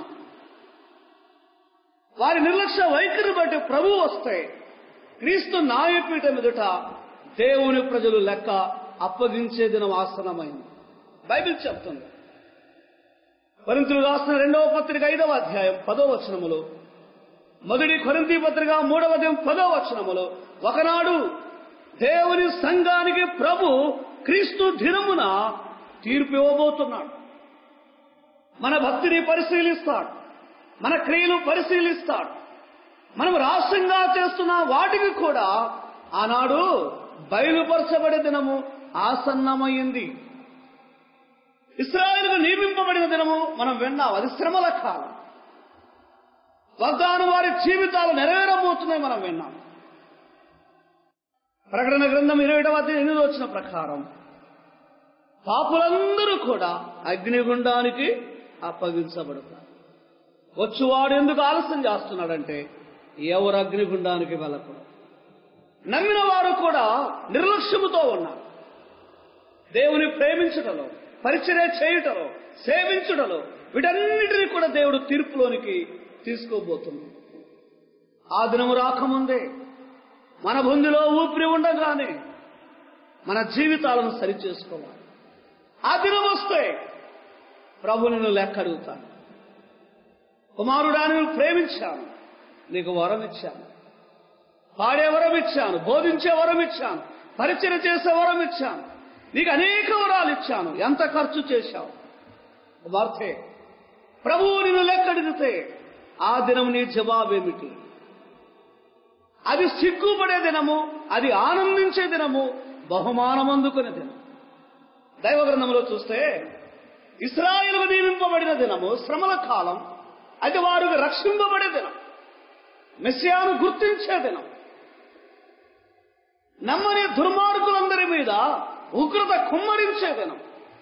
వారి నిర్లక్ష్య వైఖరి బట్టి ప్రభు వస్తే క్రీస్తు న్యాయపీఠం ఎదుట దేవుని ప్రజలు లెక్క అప్పగించే దినం ఆసనమైంది బైబిల్ చెప్తుంది కొరింతలు రాసిన రెండవ పత్రిక ఐదవ అధ్యాయం పదో వచనములో మొదటి కొరింతి పత్రిక మూడవ అధ్యాయం పదో వచనములో ఒకనాడు దేవుని సంఘానికి ప్రభు క్రీస్తు దినమున తీర్పు ఇవ్వబోతున్నాడు మన భక్తిని పరిశీలిస్తాడు మన క్రియలు పరిశీలిస్తాడు మనం రాష్ట్రంగా చేస్తున్న వాటికి కూడా ఆనాడు బయలుపరచబడే దినము ఆసన్నమైంది ఇస్రాయేల్కు నియమింపబడిన దినము మనం విన్నాం అది శ్రమల కాలం వాగ్దానం వారి జీవితాలు నెరవేరబోతున్నాయి మనం విన్నాం ప్రకటన గ్రంథం ఇరవై అధ్యాయం ఎనిమిది వచ్చిన ప్రకారం పాపులందరూ కూడా అగ్నిగుండానికి అప్పగించబడతారు వచ్చువాడు ఎందుకు ఆలస్యం చేస్తున్నాడంటే ఎవరు అగ్నిగుండానికి వెళ్ళకూడదు నమ్మిన వారు కూడా నిర్లక్ష్యముతో ఉన్నారు దేవుని ప్రేమించుటలో పరిచర్య చేయుటలో సేవించుటలో వీటన్నిటినీ కూడా దేవుడు తీర్పులోనికి తీసుకోబోతుంది ఆ దినము రాకముందే మన బుందిలో ఊపిరి ఉండగానే మన జీవితాలను సరిచేసుకోవాలి ఆ దినం వస్తే ప్రభు నేను లెక్క అడుగుతాను కుమారుడా నేను ప్రేమించాను నీకు వరం ఇచ్చాను పాడే వరం ఇచ్చాను బోధించే వరం ఇచ్చాను పరిచయం చేసే వరం ఇచ్చాను నీకు అనేక వరాలు ఇచ్చాను ఎంత ఖర్చు చేశావు వార్తే ప్రభువు నిన్ను లెక్కడిగితే ఆ దినం నీ జవాబేమిటి అది సిగ్గుపడే దినము అది ఆనందించే దినము బహుమానం అందుకునే దినం దైవ గ్రంథంలో చూస్తే ఇస్రాయిల్కు నియమింపబడిన దినము శ్రమల కాలం అది వారికి రక్షింపబడే దినం మెస్సియాను గుర్తించే దినం నమ్మని దుర్మార్గులందరి మీద ఉగ్రత కుమ్మరించే దినం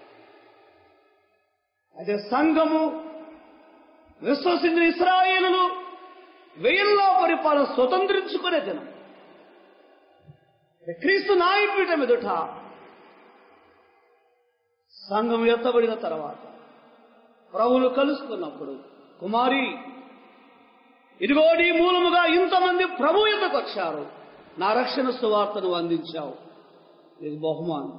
అదే సంఘము విశ్వసించిన ఇస్రాయేలులు వెయ్యిల్లో పరిపాలన స్వతంత్రించుకునే దినం క్రీస్తు నాయపీఠం ఎదుట సంఘం ఎత్తబడిన తర్వాత ప్రభువులు కలుసుకున్నప్పుడు కుమారి ఇదిగో నీ మూలముగా ఇంతమంది ప్రభు ఎందుకు వచ్చారు నా రక్షణ సువార్తను అందించావు ఇది బహుమానం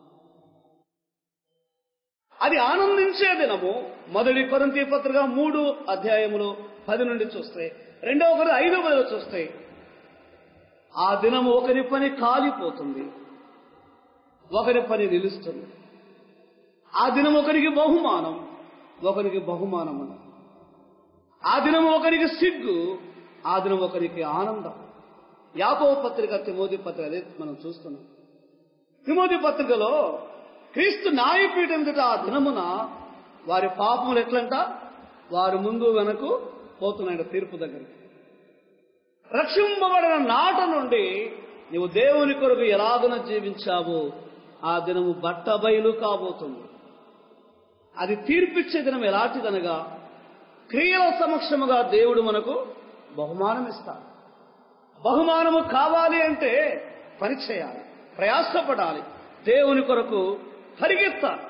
అది ఆనందించే దినము మొదటి కొరంతి పత్రిక మూడు అధ్యాయములు పది నుండి చూస్తే రెండవ ఒకరు ఐదు పదిలో చూస్తే ఆ దినము ఒకరి పని కాలిపోతుంది ఒకరి పని నిలుస్తుంది ఆ దినం ఒకరికి బహుమానం ఒకరికి బహుమానం ఉండదు ఆ దినం ఒకరికి సిగ్గు ఆ దినం ఒకరికి ఆనందం యాకవ పత్రిక తిమోది పత్రిక అదే మనం చూస్తున్నాం తిమోది పత్రికలో క్రీస్తు న్యాయపీఠం ఎదుట ఆ దినమున వారి పాపములు ఎట్లంట వారి ముందు వెనక పోతున్నాయి తీర్పు దగ్గరికి రక్షింపబడిన నాట నుండి నీవు దేవుని కొరకు ఎలాగున జీవించావో ఆ దినము బట్ట బయలు కాబోతుంది అది తీర్పిచ్చే దినం ఎలాంటిదనగా క్రియల సమక్షముగా దేవుడు మనకు బహుమానం ఇస్తాడు బహుమానము కావాలి అంటే పని చేయాలి ప్రయాసపడాలి దేవుని కొరకు పరిగెత్తాలి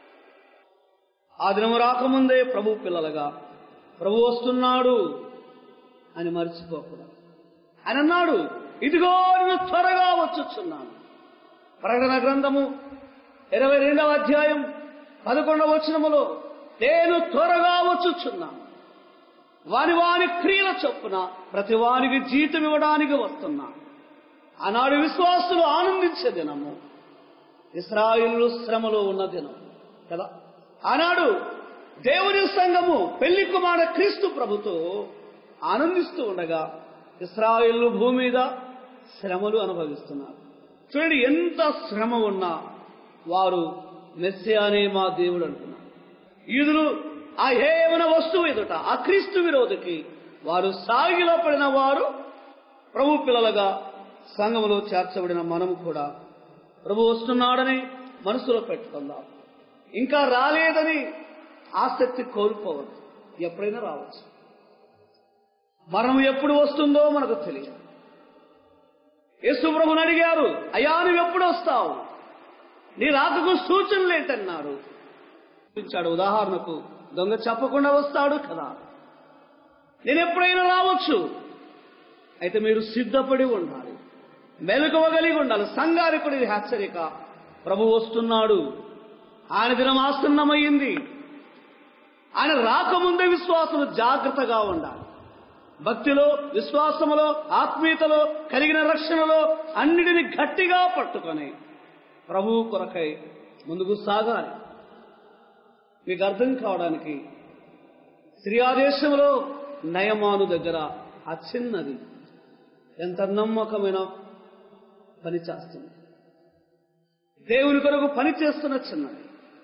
ఆ దినము రాకముందే ప్రభు పిల్లలుగా ప్రభు వస్తున్నాడు అని మర్చిపోకూడదు ఆయన అన్నాడు ఇదిగో నేను త్వరగా వచ్చుచున్నాను ప్రకటన గ్రంథము ఇరవై రెండవ అధ్యాయం పదకొండవ వచనములో నేను త్వరగా వచ్చుచున్నాను వాని వాని క్రియల చొప్పున ప్రతి వానికి జీతం ఇవ్వడానికి వస్తున్నా ఆనాడు విశ్వాసులు ఆనందించే దినము ఇస్రాయిలు శ్రమలో ఉన్న దినం కదా ఆనాడు దేవుని సంఘము పెళ్లి కుమార క్రీస్తు ప్రభుతో ఆనందిస్తూ ఉండగా ఇస్రాయిల్ భూమి మీద శ్రమలు అనుభవిస్తున్నారు చూడండి ఎంత శ్రమ ఉన్నా వారు మెస్సియానే మా దేవుడు అంటున్నారు ఈదులు ఆ ఏమైనా వస్తువు ఎదుట ఆ క్రీస్తు విరోధికి వారు సాగిలో పడిన వారు ప్రభు పిల్లలుగా సంఘములో చేర్చబడిన మనము కూడా ప్రభు వస్తున్నాడని మనసులో పెట్టుకుందాం ఇంకా రాలేదని ఆసక్తి కోల్పోవద్దు ఎప్పుడైనా రావచ్చు మరణం ఎప్పుడు వస్తుందో మనకు తెలియదు యేసు ప్రభుని అడిగారు అయ్యా నువ్వు ఎప్పుడు వస్తావు నీ రాకకు సూచనలు ఏంటన్నారు చూపించాడు ఉదాహరణకు దొంగ చెప్పకుండా వస్తాడు కదా నేను ఎప్పుడైనా రావచ్చు అయితే మీరు సిద్ధపడి ఉండాలి మెలకువగలిగి ఉండాలి సంఘానికి ఇది హెచ్చరిక ప్రభు వస్తున్నాడు ఆయన దినం ఆసన్నమయ్యింది ఆయన రాకముందే విశ్వాసము జాగ్రత్తగా ఉండాలి భక్తిలో విశ్వాసములో ఆత్మీయతలో కలిగిన రక్షణలో అన్నిటిని గట్టిగా పట్టుకొని ప్రభువు కొరకై ముందుకు సాగాలి మీకు అర్థం కావడానికి శ్రీయాదేశంలో నయమాను దగ్గర ఆ చిన్నది ఎంత నమ్మకమైన పని చేస్తుంది దేవుని కొరకు పని చేస్తున్న చిన్నది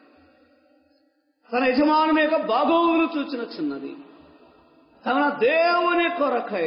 తన యజమానుని యొక్క బాగోగులు చూచిన చిన్నది తన దేవుని కొరకై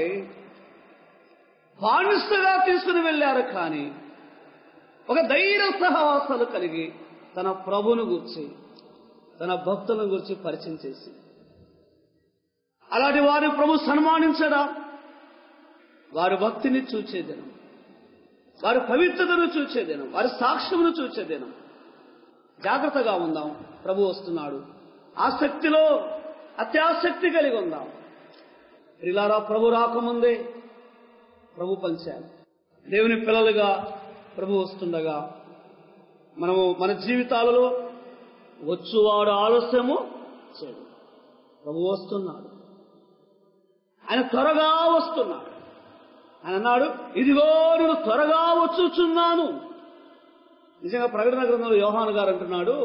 బానిసగా తీసుకుని వెళ్ళారు కానీ ఒక ధైర్య సహవాసాలు కలిగి తన ప్రభును గుర్చి తన భక్తులను గురించి పరిచయం చేసి అలాంటి వారిని ప్రభు సన్మానించడా వారి భక్తిని చూచే దినం వారి పవిత్రతను చూచే దినం వారి సాక్ష్యమును చూచే దినం జాగ్రత్తగా ఉందాం ప్రభు వస్తున్నాడు ఆసక్తిలో అత్యాసక్తి కలిగి ఉందాం ఇలారా ప్రభు రాకముందే ప్రభు పంచాలి దేవుని పిల్లలుగా ప్రభు వస్తుండగా మనము మన జీవితాలలో వచ్చువాడు ఆలస్యము చేయడు ప్రభు వస్తున్నాడు ఆయన త్వరగా వస్తున్నాడు ఆయన అన్నాడు ఇదిగో నేను త్వరగా వచ్చుచున్నాను నిజంగా ప్రకటన గ్రంథంలో యోహాను గారు అంటున్నాడు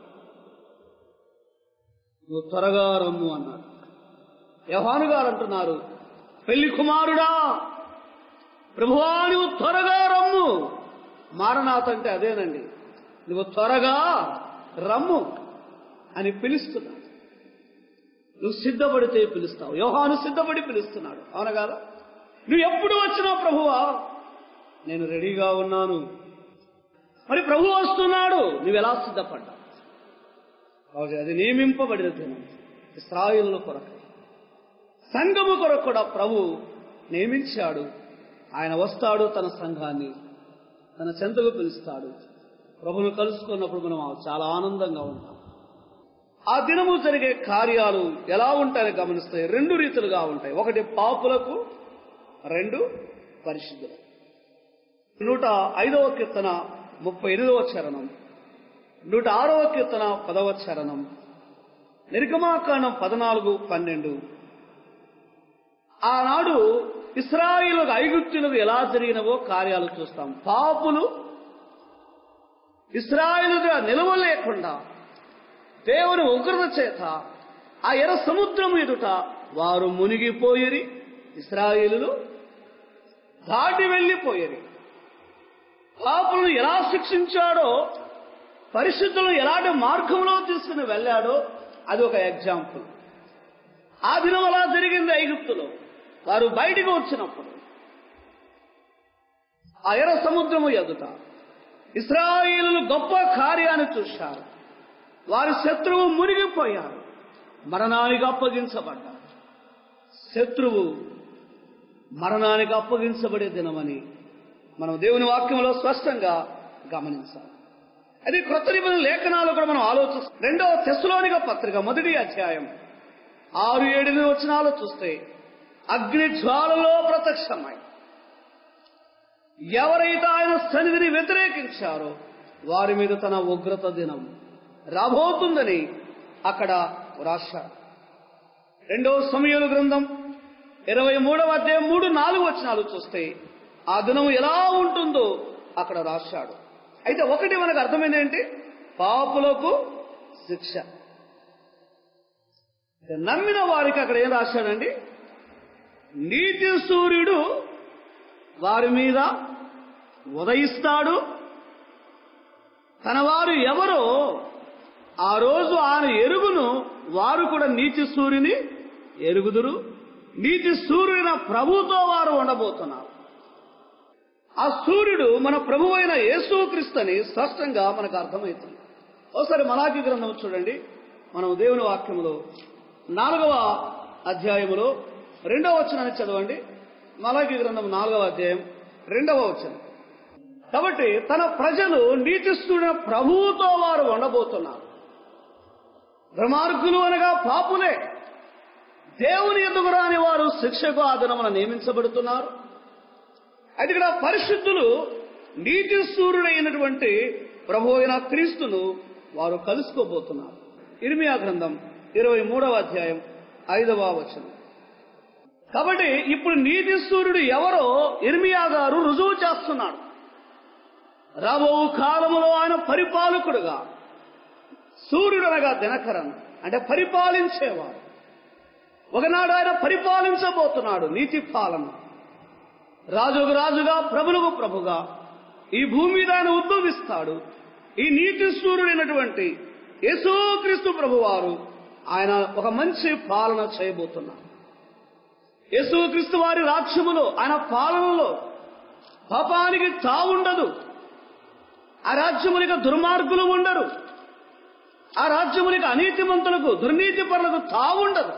నువ్వు త్వరగా రమ్ము అన్నాడు యోహాను గారు అంటున్నారు పెళ్లి కుమారుడా ప్రభువా నువ్వు త్వరగా రమ్ము మారనాథ అంటే అదేనండి నువ్వు త్వరగా రమ్ము అని పిలుస్తున్నాడు నువ్వు సిద్ధపడితే పిలుస్తావు యోహాను సిద్ధపడి పిలుస్తున్నాడు అవునా కాదా నువ్వు ఎప్పుడు వచ్చినావు ప్రభువా నేను రెడీగా ఉన్నాను మరి ప్రభు వస్తున్నాడు నువ్వు ఎలా సిద్ధపడ్డావు కాబట్టి అది నియమింపబడిన దినం ఇస్రాయిల్ కొరకు సంఘము కొరకు కూడా ప్రభు నియమించాడు ఆయన వస్తాడు తన సంఘాన్ని తన చెంతకు పిలుస్తాడు ప్రభును కలుసుకున్నప్పుడు మనం చాలా ఆనందంగా ఉంటాం ఆ దినము జరిగే కార్యాలు ఎలా ఉంటాయని గమనిస్తాయి రెండు రీతులుగా ఉంటాయి ఒకటి పాపులకు రెండు పరిశుద్ధులు నూట ఐదవ కీర్తన ముప్పై ఎనిమిదవ చరణం నూట ఆరవ కీర్తన పదవ చరణం నిర్గమాకాండం పద్నాలుగు పన్నెండు ఆనాడు ఇస్రాయిలకు ఐగుప్తులకు ఎలా జరిగినవో కార్యాలు చూస్తాం పాపులు ఇస్రాయిలుగా నిలవలేకుండా దేవుని ఉగ్రత చేత ఆ ఎర్ర సముద్రం ఎదుట వారు మునిగిపోయిరి ఇస్రాయిలు దాటి వెళ్ళిపోయిరి పాపులను ఎలా శిక్షించాడో పరిశుద్ధులను ఎలాంటి మార్గంలో తీసుకుని వెళ్ళాడో అది ఒక ఎగ్జాంపుల్ ఆ దినం అలా జరిగింది ఐగుప్తులో వారు బయటికి వచ్చినప్పుడు ఆ ఎర్ర సముద్రము ఎదుట ఇస్రాయిలు గొప్ప కార్యాన్ని చూశారు వారి శత్రువు మునిగిపోయారు మరణానికి అప్పగించబడ్డారు శత్రువు మరణానికి అప్పగించబడే దినమని మనం దేవుని వాక్యంలో స్పష్టంగా గమనించాలి అది క్రొత్త నిబంధన లేఖనాలు కూడా మనం ఆలోచిస్తాం రెండవ తెస్సులోనిక పత్రిక మొదటి అధ్యాయం ఆరు ఏడు వచనాలు చూస్తే అగ్ని జ్వాలలో ప్రత్యక్షమై ఎవరైతే ఆయన సన్నిధిని వ్యతిరేకించారో వారి మీద తన ఉగ్రత దినం రాబోతుందని అక్కడ రాశారు రెండవ సమయాల గ్రంథం ఇరవై మూడవ అధ్యాయం మూడు నాలుగు వచనాలు చూస్తే ఆ దినం ఎలా ఉంటుందో అక్కడ రాశాడు అయితే ఒకటి మనకు అర్థమైంది ఏంటి పాపులకు శిక్ష నమ్మిన వారికి అక్కడ ఏం రాశాడండి నీతి సూర్యుడు వారి మీద ఉదయిస్తాడు తన వారు ఎవరో ఆ రోజు ఆయన ఎరుగును వారు కూడా నీతి సూర్యుని ఎరుగుదురు నీతి సూర్యున ప్రభుతో వారు ఉండబోతున్నారు ఆ సూర్యుడు మన ప్రభు అయిన యేసుక్రీస్తుని స్పష్టంగా మనకు అర్థమవుతుంది ఒకసారి మలాకి గ్రంథం చూడండి మనం దేవుని వాక్యములో నాలుగవ అధ్యాయములో రెండవ వచనాన్ని చదవండి మలాకి గ్రంథం నాలుగవ అధ్యాయం రెండవ వచనం కాబట్టి తన ప్రజలు నీతిస్తున్న ప్రభువుతో వారు ఉండబోతున్నారు దుర్మార్గులు అనగా పాపులే దేవుని ఎదుగు రాని వారు శిక్షకు ఆ దినమున నియమించబడుతున్నారు అయితే ఇక్కడ పరిశుద్ధులు నీతి సూర్యుడైనటువంటి ప్రభు అయిన క్రీస్తును వారు కలుసుకోబోతున్నారు ఇర్మియా గ్రంథం ఇరవై మూడవ అధ్యాయం ఐదవ వచనం కాబట్టి ఇప్పుడు నీతి సూర్యుడు ఎవరో ఇర్మియా గారు రుజువు చేస్తున్నాడు రాబో కాలములో ఆయన పరిపాలకుడుగా సూర్యుడనగా దినకరన్ అంటే పరిపాలించేవాడు ఒకనాడు ఆయన పరిపాలించబోతున్నాడు నీతి పాలన రాజుకు రాజుగా ప్రభులకు ప్రభుగా ఈ భూమి మీద ఆయన ఉద్భవిస్తాడు ఈ నీతి సూర్యుడైనటువంటి యేసుక్రీస్తు ప్రభువారు ఆయన ఒక మంచి పాలన చేయబోతున్నారు యేసుక్రీస్తు వారి రాజ్యములో ఆయన పాలనలో పాపానికి తావుండదు ఆ రాజ్యమునికి దుర్మార్గులు ఉండరు ఆ రాజ్యమునికి అనీతిమంతులకు దుర్నీతి పరులకు తావుండదు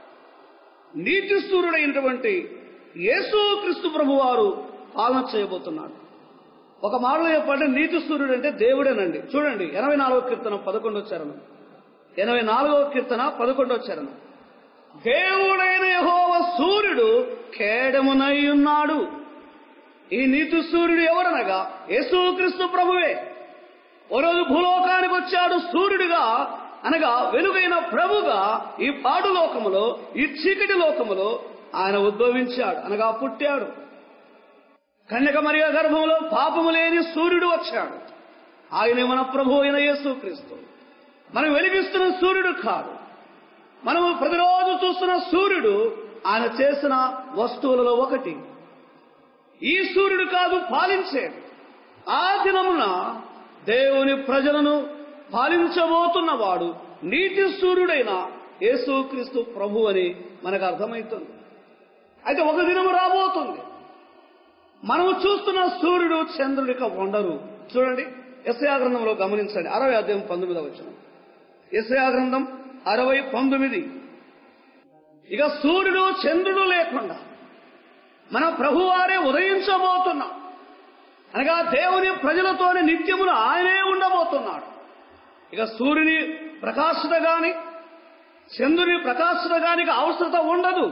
నీతి సూర్యుడైనటువంటి యేసు క్రీస్తు ప్రభువారు పాలన చేయబోతున్నాడు ఒక మాటలో చెప్పండి నీతి సూర్యుడు అంటే దేవుడేనండి చూడండి ఎనభై నాలుగో కీర్తన పదకొండో చరణం ఎనభై నాలుగవ కీర్తన పదకొండో చరణం దేవుడైన యహోవ సూర్యుడు కేడమునై ఉన్నాడు ఈ నీతి సూర్యుడు ఎవరనగా యేసుక్రీస్తు ప్రభువే ఓ రోజు భూలోకానికి వచ్చాడు సూర్యుడిగా అనగా వెలుగైన ప్రభుగా ఈ పాడు లోకములో ఈ చీకటి లోకములో ఆయన ఉద్భవించాడు అనగా పుట్టాడు కన్యక మరియ గర్భంలో పాపము లేని సూర్యుడు వచ్చాడు ఆయన మన ప్రభు అయిన యేసుక్రీస్తు మనం వెలిగిస్తున్న సూర్యుడు కాదు మనము ప్రతిరోజు చూస్తున్న సూర్యుడు ఆయన చేసిన వస్తువులలో ఒకటి ఈ సూర్యుడు కాదు పాలించేది ఆ దినమున దేవుని ప్రజలను పాలించబోతున్నవాడు నీతి సూర్యుడైన యేసుక్రీస్తు ప్రభు అని మనకు అర్థమవుతుంది అయితే ఒక దినము రాబోతుంది మనము చూస్తున్న సూర్యుడు చంద్రుడిక ఉండరు చూడండి ఎస్ఐ గ్రంథంలో గమనించండి అరవై అధ్యాయం పంతొమ్మిదవ వచ్చిన ఎస్ఐ గ్రంథం అరవై పంతొమ్మిది ఇక సూర్యుడు చంద్రుడు లేకుండా మన ప్రభువారే ఉదయించబోతున్నాం అనగా దేవుని ప్రజలతోనే నిత్యములు ఆయనే ఉండబోతున్నాడు ఇక సూర్యుని ప్రకాశత గాని చంద్రుని ప్రకాశత గానికి అవసరత ఉండదు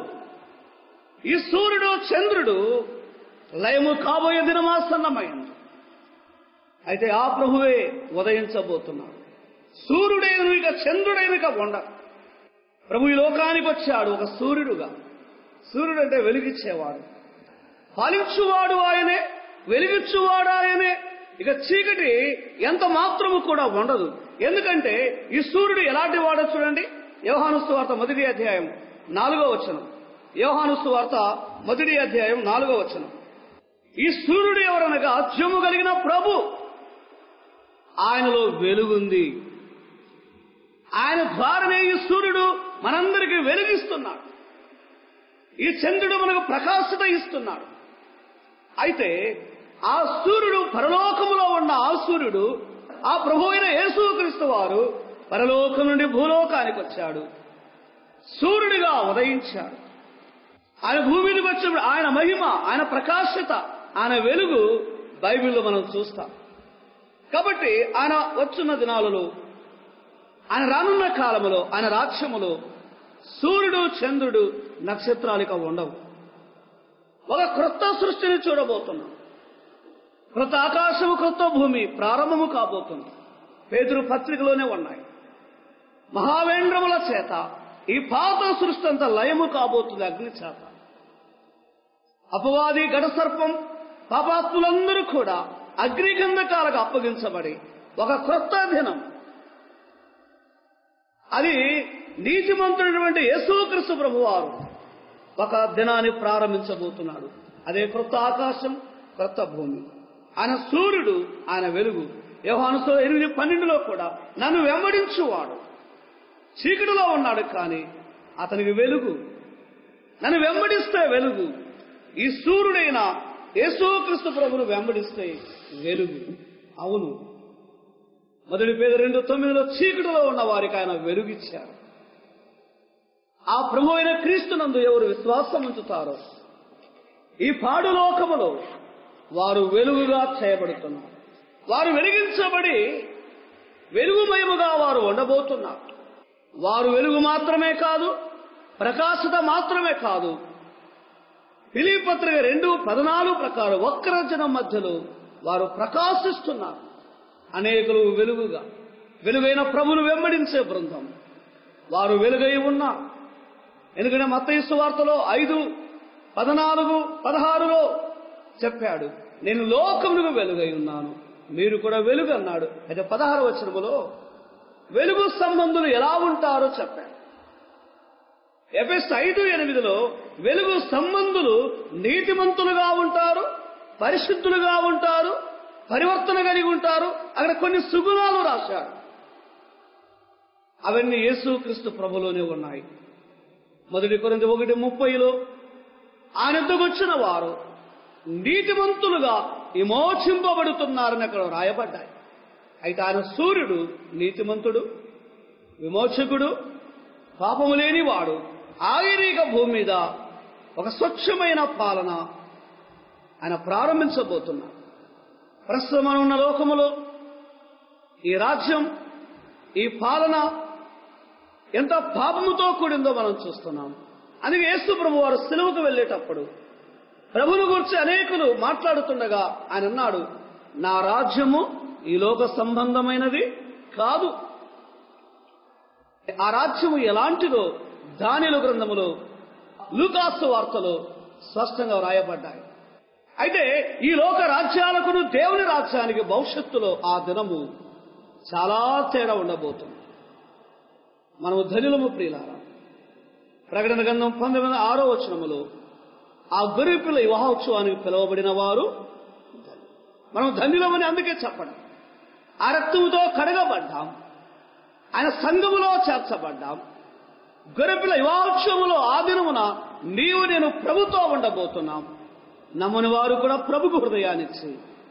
ఈ సూర్యుడు చంద్రుడు లయము కాబోయే దినమాసన్నమైంది అయితే ఆ ప్రభువే ఉదయించబోతున్నాడు సూర్యుడైన ఇక చంద్రుడైన ఇక ఉండ ప్రభు ఈ లోకానికి వచ్చాడు ఒక సూర్యుడుగా సూర్యుడు అంటే వెలిగించేవాడు పాలించువాడు ఆయనే వెలిగించువాడు ఆయనే ఇక చీకటి ఎంత మాత్రము కూడా ఉండదు ఎందుకంటే ఈ సూర్యుడు ఎలాంటి వాడో చూడండి యోహానుస్తు వార్త మొదటి అధ్యాయం నాలుగో వచనం యోహానుస్తు వార్త మొదటి అధ్యాయం నాలుగో వచనం ఈ సూర్యుడు ఎవరనగా అత్యము కలిగిన ప్రభు ఆయనలో వెలుగుంది ఆయన ద్వారానే ఈ సూర్యుడు మనందరికీ వెలుగిస్తున్నాడు ఈ చంద్రుడు మనకు ప్రకాశత ఇస్తున్నాడు అయితే ఆ సూర్యుడు పరలోకములో ఉన్న ఆ సూర్యుడు ఆ ప్రభు అయిన యేసుక్రీస్తు వారు పరలోకం నుండి భూలోకానికి వచ్చాడు సూర్యుడిగా ఉదయించాడు ఆయన భూమి మీదకి వచ్చినప్పుడు ఆయన మహిమ ఆయన ప్రకాశత ఆయన వెలుగు బైబిల్లో మనం చూస్తాం కాబట్టి ఆయన వచ్చున్న దినాలలో ఆయన రానున్న కాలములో ఆయన రాజ్యములో సూర్యుడు చంద్రుడు నక్షత్రాలిక ఉండవు ఒక క్రొత్త సృష్టిని చూడబోతున్నాం క్రొత్త ఆకాశము క్రొత్త భూమి ప్రారంభము కాబోతుంది పేదరు పత్రికలోనే ఉన్నాయి మహావేంద్రముల చేత ఈ పాత సృష్టి అంతా లయము కాబోతుంది అగ్ని చేత అపవాది గడసర్పం పాపాత్ములందరూ కూడా అగ్నిగంధకాలకు అప్పగించబడి ఒక క్రొత్త దినం అది నీతిమంతుడైనటువంటి యేసుక్రీస్తు ప్రభువారు ఒక దినాన్ని ప్రారంభించబోతున్నాడు అదే క్రొత్త ఆకాశం క్రొత్త భూమి ఆయన సూర్యుడు ఆయన వెలుగు యోహానుతో ఎనిమిది పన్నెండులో కూడా నన్ను వెంబడించువాడు చీకటిలో ఉన్నాడు కానీ అతనికి వెలుగు నన్ను వెంబడిస్తే వెలుగు ఈ సూర్యుడైన యేసుక్రీస్తు ప్రభును వెంబడిస్తే వెలుగు అవును మొదటి పేద రెండు తొమ్మిదిలో చీకటిలో ఉన్న వారికి ఆయన వెలుగిచ్చారు ఆ ప్రభు అయిన క్రీస్తునందు ఎవరు విశ్వాసం ఉంచుతారో ఈ పాడు లోకములో వారు వెలుగుగా చేయబడుతున్నారు వారు వెలిగించబడి వెలుగుమయముగా వారు ఉండబోతున్నారు వారు వెలుగు మాత్రమే కాదు ప్రకాశత మాత్రమే కాదు పత్రిక రెండు పద్నాలుగు ప్రకారం వక్రజనం మధ్యలో వారు ప్రకాశిస్తున్నారు అనేకులు వెలుగుగా వెలుగైన ప్రభును వెంబడించే బృందం వారు వెలుగై ఉన్నారు ఎందుకంటే మత్తయిస్సు వార్తలో ఐదు పద్నాలుగు పదహారులో చెప్పాడు నేను లోకమునకు వెలుగై ఉన్నాను మీరు కూడా వెలుగు అన్నాడు అయితే పదహార వచనములో వెలుగు సంబంధులు ఎలా ఉంటారో చెప్పాడు ఎఫెస్ ఐదు ఎనిమిదిలో వెలుగు సంబంధులు నీతిమంతులుగా ఉంటారు పరిశుద్ధులుగా ఉంటారు పరివర్తన కలిగి ఉంటారు అక్కడ కొన్ని సుగుణాలు రాశాడు అవన్నీ యేసుక్రీస్తు ప్రభులోనే ఉన్నాయి మొదటి కొరింది ఒకటి ముప్పైలో ఆయన వచ్చిన వారు నీతిమంతులుగా విమోచింపబడుతున్నారని అక్కడ రాయబడ్డాయి అయితే ఆయన సూర్యుడు నీతిమంతుడు విమోచకుడు పాపము లేనివాడు ఆగిరీక భూమి మీద ఒక స్వచ్ఛమైన పాలన ఆయన ప్రారంభించబోతున్నాడు ప్రస్తుతం మనం ఉన్న లోకములో ఈ రాజ్యం ఈ పాలన ఎంత పాపముతో కూడిందో మనం చూస్తున్నాం అందుకే యేసు ప్రభు వారు సెలవుకు వెళ్ళేటప్పుడు ప్రభుని గురించి అనేకులు మాట్లాడుతుండగా ఆయన అన్నాడు నా రాజ్యము ఈ లోక సంబంధమైనది కాదు ఆ రాజ్యము ఎలాంటిదో దానిలో గ్రంథములో లూకాసు వార్తలో స్పష్టంగా వ్రాయబడ్డాయి అయితే ఈ లోక రాజ్యాలకును దేవుని రాజ్యానికి భవిష్యత్తులో ఆ దినము చాలా తేడా ఉండబోతుంది మనము ధనులము ప్రియులారా ప్రకటన గంధం పంతొమ్మిది వందల ఆరో వచనములో ఆ గొర్రెపిల్ల వివాహోత్సవానికి పిలువబడిన వారు మనం ధన్యులమని అందుకే చెప్పడం ఆ రక్తముతో కడగబడ్డాం ఆయన సంఘములో చేర్చబడ్డాం గొర్రెపిల్ల వివాహోత్సవములో ఆ దినమున నీవు నేను ప్రభుతో ఉండబోతున్నాం నమ్మని వారు కూడా ప్రభుకు హృదయాన్నిచ్చి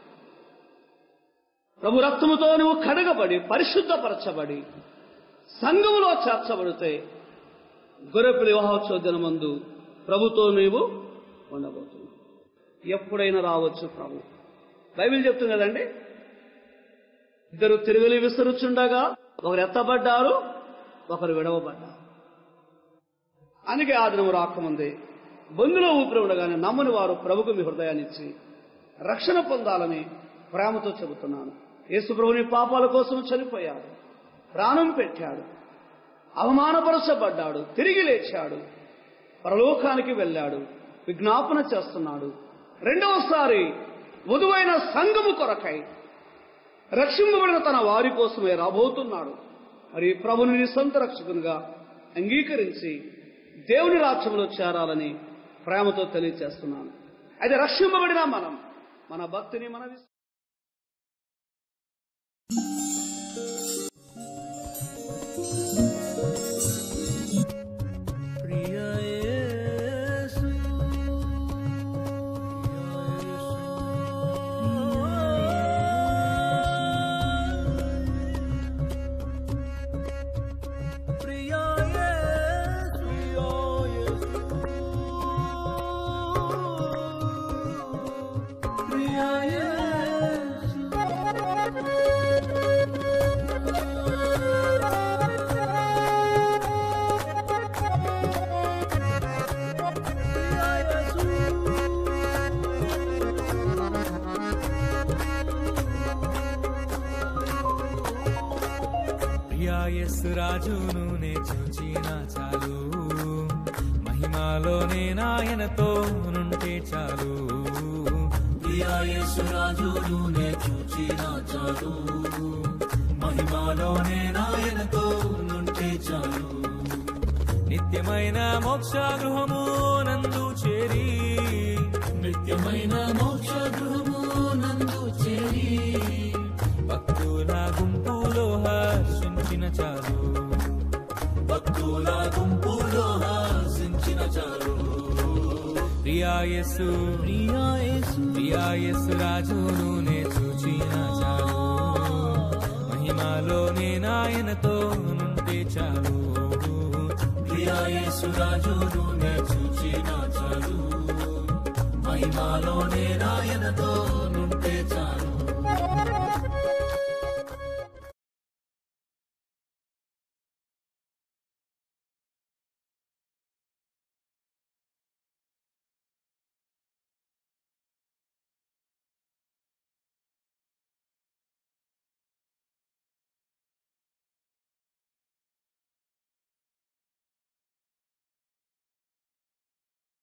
ప్రభు రక్తముతో నువ్వు కడగబడి పరిశుద్ధపరచబడి సంఘములో చేర్చబడితే గొర్రెపిల్ల వివాహోత్సవ దినమందు ప్రభుతో నీవు ఉండబోతున్నావు ఎప్పుడైనా రావచ్చు ప్రభు బైబిల్ చెప్తుంది కదండి ఇద్దరు తిరుగులు విస్తరుచుండగా ఒకరు ఎత్తబడ్డారు ఒకరు విడవబడ్డారు అందుకే ఆ దినం రాకముందే బంధులో ఊపిరి ఉండగానే నమ్మని వారు ప్రభుకు మీ హృదయాన్ని ఇచ్చి రక్షణ పొందాలని ప్రేమతో చెబుతున్నాను యేసు ప్రభుని పాపాల కోసం చనిపోయాడు ప్రాణం పెట్టాడు అవమానపరచబడ్డాడు తిరిగి లేచాడు పరలోకానికి వెళ్ళాడు విజ్ఞాపన చేస్తున్నాడు రెండవసారి వధువైన సంఘము కొరకై రక్షింపబడిన తన వారి కోసమే రాబోతున్నాడు మరి ప్రభుని నీ సొంత రక్షకునిగా అంగీకరించి దేవుని రాజ్యంలో చేరాలని ప్రేమతో తెలియచేస్తున్నాను అయితే రక్షింపబడిన మనం మన భక్తిని మన విశ్వ- ప్రియ యేసు ప్రియ యేసు ప్రియ ప్రియాయస్ రాజును నే చూచిన చాలు మహిమాలోనే నాయనతో నుంటే చాలు ప్రియాయస్ రాజును నే చూచిన చాలు మహిమాలోనే నాయనతో నుంటే చాలు నిత్యమైన మోక్ష గృహము నందు చేరి నిత్యమైన మోక్ష గృహము నందు చేరి భక్తుల గుంపులో హర్షించిన చాలు భక్తుల గుంపులో హర్షించిన చాలు ప్రియాయసు ప్రియాయసు ప్రియాయసు రాజును నే చూచిన చాలు మహిమలోనే నాయనతో నుంటే చాలు ప్రియాయసు రాజును నే చూచిన చాలు మహిమలోనే నాయనతో నుంటే చాలు